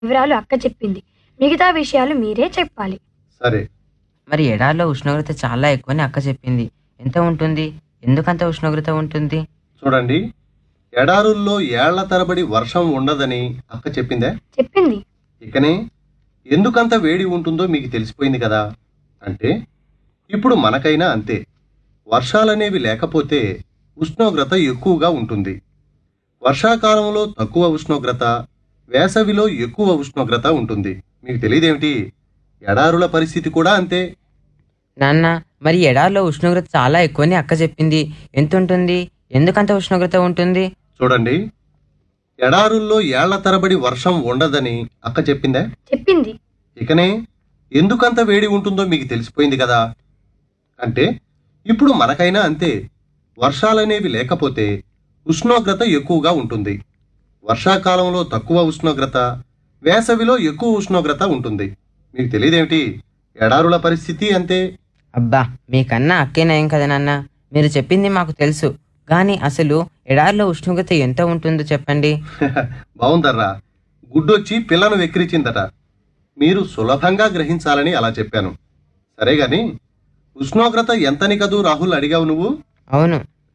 వివరాలు అక్క చెప్పింది మిగతా విషయాలు మీరే చెప్పాలి సరే మరి ఎడారిలో ఉష్ణోగ్రత చాలా ఎక్కువని అక్క చెప్పింది ఎంత ఉంటుంది ఎందుకంత ఉష్ణోగ్రత ఉంటుంది చూడండి ఎడారుల్లో ఏళ్ల తరబడి వర్షం ఉండదని అక్క చెప్పిందే చెప్పింది ఇకనే ఎందుకంత వేడి ఉంటుందో మీకు తెలిసిపోయింది కదా అంటే ఇప్పుడు మనకైనా అంతే వర్షాలనేవి లేకపోతే ఉష్ణోగ్రత ఎక్కువగా ఉంటుంది వర్షాకాలంలో తక్కువ ఉష్ణోగ్రత వేసవిలో ఎక్కువ ఉష్ణోగ్రత ఉంటుంది మీకు తెలియదేమిటి ఎడారుల పరిస్థితి కూడా అంతే నాన్న మరి ఎడారిలో ఉష్ణోగ్రత చాలా ఎక్కువని అక్క చెప్పింది ఎంత ఉంటుంది ఎందుకంత ఉష్ణోగ్రత ఉంటుంది చూడండి ఎడారుల్లో ఏళ్ల తరబడి వర్షం ఉండదని అక్క చెప్పిందే చెప్పింది ఇకనే ఎందుకంత వేడి ఉంటుందో మీకు తెలిసిపోయింది కదా అంటే ఇప్పుడు మనకైనా అంతే వర్షాలనేవి లేకపోతే ఉష్ణోగ్రత ఎక్కువగా ఉంటుంది వర్షాకాలంలో తక్కువ ఉష్ణోగ్రత వేసవిలో ఎక్కువ ఉష్ణోగ్రత ఉంటుంది మీకు తెలియదేమిటి ఎడారుల పరిస్థితి అంతే అబ్బా మీకన్నా అక్కే నయం కదా నాన్న మీరు చెప్పింది మాకు తెలుసు కానీ అసలు ఎడారిలో ఉష్ణోగ్రత ఎంత ఉంటుందో చెప్పండి బావుందర్రా గుడ్డొచ్చి పిల్లను వెక్కిరిచిందట మీరు సులభంగా గ్రహించాలని అలా చెప్పాను సరే గాని ఉష్ణోగ్రత ఎంతని కదూ రాహుల్ అడిగావు నువ్వు అవును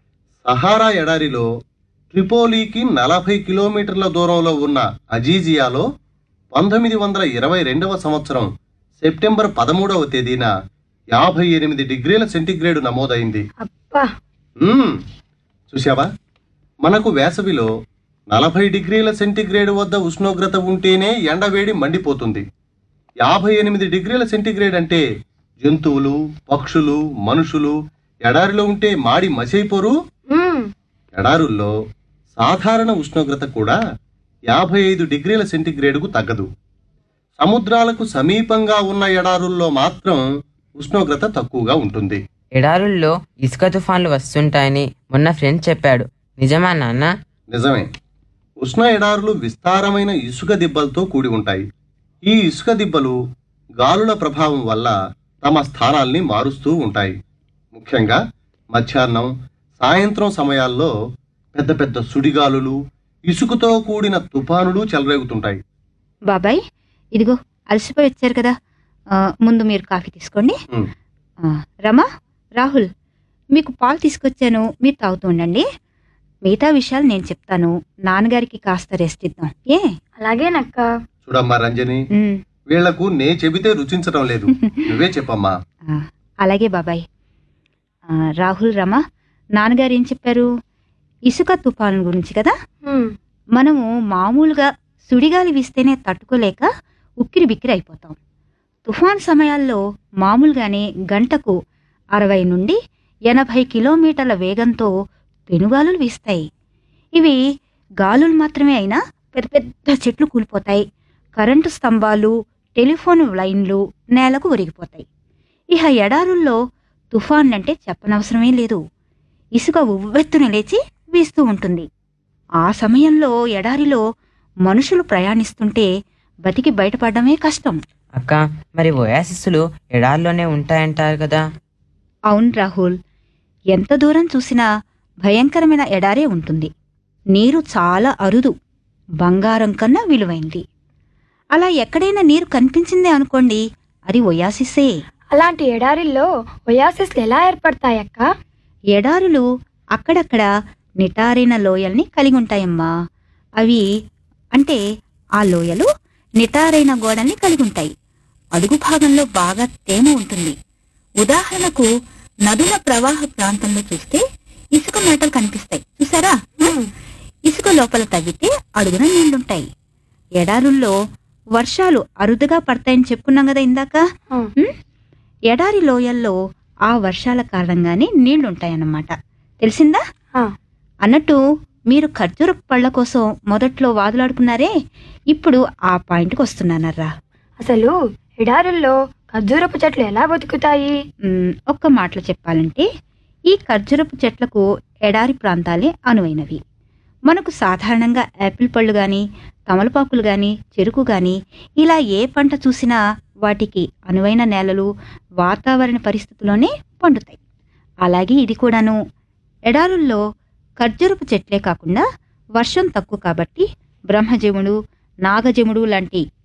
సహారా ఎడారిలో ట్రిపోలీకి నలభై కిలోమీటర్ల దూరంలో ఉన్న అజీజియాలో పంతొమ్మిది వందల ఇరవై రెండవ సంవత్సరం సెప్టెంబర్ పదమూడవ తేదీన యాభై ఎనిమిది డిగ్రీల సెంటీగ్రేడ్ నమోదైంది అబ్బా మ్మ్. చూశావా మనకు వేసవిలో నలభై డిగ్రీల సెంటీగ్రేడ్ వద్ద ఉష్ణోగ్రత ఉంటేనే ఎండవేడి మండిపోతుంది యాభై ఎనిమిది డిగ్రీల సెంటీగ్రేడ్ అంటే జంతువులు పక్షులు మనుషులు ఎడారిలో ఉంటే మాడి మసైపోరు మ్మ్. ఎడారుల్లో సాధారణ ఉష్ణోగ్రత కూడా యాభై ఐదు డిగ్రీల సెంటీగ్రేడ్కు తగ్గదు సముద్రాలకు సమీపంగా ఉన్న ఎడారుల్లో మాత్రం ఉష్ణోగ్రత తక్కువగా ఉంటుంది ఎడారుల్లో ఇసుక తుఫాన్లు వస్తుంటాయని మొన్న ఫ్రెండ్ చెప్పాడు నిజమా నాన్న నిజమే ఉష్ణ ఎడారులు విస్తారమైన ఇసుక దిబ్బలతో కూడి ఉంటాయి ఈ ఇసుక దిబ్బలు గాలుల ప్రభావం వల్ల తమ స్థానాల్ని మారుస్తూ ఉంటాయి ముఖ్యంగా మధ్యాహ్నం సాయంత్రం సమయాల్లో పెద్ద పెద్ద సుడిగాలులు ఇసుకతో కూడిన తుఫానులు చెలరేగుతుంటాయి బాబాయ్ ఇదిగో అలసిపోయి వచ్చారు కదా ఆ, ముందు మీరు కాఫీ తీసుకోండి ఉమ్. ఆ, రమా రాహుల్ మీకు పాలు తీసుకొచ్చాను మీరు తాగుతూ ఉండండి మిగతా విషయాలు నేను చెప్తాను నాన్నగారికి కాస్త రెస్ట్ ఇద్దాం ఏ అలాగేనక్క చూడమ్మా రంజని ఉమ్, వీళ్లకు నే చెబితే రుచించడం లేదు నువ్వే చెప్పమ్మా ఆ, అలాగే బాబాయ్ ఆ, రాహుల్ రమా నాన్నగారు ఏం చెప్పారు ఇసుక తుఫాను గురించి కదా మ్మ్. మనము మామూలుగా సుడిగాలి వీస్తేనే తట్టుకోలేక ఉక్కిరి బిక్కిరి అయిపోతాం తుఫాన్ సమయాల్లో మామూలుగానే గంటకు అరవై నుండి ఎనభై కిలోమీటర్ల వేగంతో పెనుగాలులు వీస్తాయి ఇవి గాలులు మాత్రమే అయినా పెద్ద పెద్ద చెట్లు కూలిపోతాయి కరెంటు స్తంభాలు టెలిఫోన్ లైన్లు నేలకు ఒరిగిపోతాయి ఇహ ఎడారుల్లో తుఫాన్ అంటే చెప్పనవసరమే లేదు ఇసుక ఉవ్వెత్తున లేచి వీస్తూ ఉంటుంది ఆ సమయంలో ఎడారిలో మనుషులు ప్రయాణిస్తుంటే బతికి బయటపడడమే కష్టం అక్క మరి ఓయాసిస్సులు ఎడారిలోనే ఉంటాయంటారు కదా అవును రాహుల్ ఎంత దూరం చూసినా భయంకరమైన ఎడారే ఉంటుంది నీరు చాలా అరుదు బంగారం కన్నా విలువైంది అలా ఎక్కడైనా నీరు కనిపించిందే అనుకోండి అది ఒయాసిస్సే అలాంటి ఎడారిల్లో ఒయాసిస్లు ఎలా ఏర్పడతాయక్క ఎడారులు అక్కడక్కడ నిటారైన లోయల్ని కలిగి ఉంటాయమ్మా అవి అంటే ఆ లోయలు నిటారైన గోడల్ని కలిగి ఉంటాయి అడుగు భాగంలో బాగా తేమ ఉంటుంది ఉదాహరణకు నదుల ప్రవాహ ప్రాంతంలో చూస్తే ఇసుక మేటలు కనిపిస్తాయి చూసారా ఇసుక లోపల తవ్వితే అడుగున నీళ్లుంటాయి ఎడారుల్లో వర్షాలు అరుదుగా పడతాయని చెప్పుకున్నాం కదా ఇందాక ఉమ్. ఉమ్? ఎడారి లోయల్లో ఆ వర్షాల కారణంగానే నీళ్లుంటాయన్నమాట తెలిసిందా ఆ. అన్నట్టు మీరు ఖర్జూర పళ్ళ కోసం మొదట్లో వాదులాడుకున్నారే ఇప్పుడు ఆ పాయింట్కి వస్తున్నానర్రా అసలు ఎడారుల్లో ఖర్జూరపు చెట్లు ఎలా బతుకుతాయి మ్, ఒక్క మాటలో చెప్పాలంటే ఈ ఖర్జూరపు చెట్లకు ఎడారి ప్రాంతాలే అనువైనవి మనకు సాధారణంగా యాపిల్ పళ్ళు గాని తమలపాకులు గాని చెరుకు గాని ఇలా ఏ పంట చూసినా వాటికి అనువైన నేలలు వాతావరణ పరిస్థితుల్లోనే పండుతాయి అలాగే ఇది కూడాను ఎడారుల్లో ఖర్జూరపు చెట్లే కాకుండా వర్షం తక్కువ కాబట్టి బ్రహ్మజీవుడు నాగజముడు లాంటి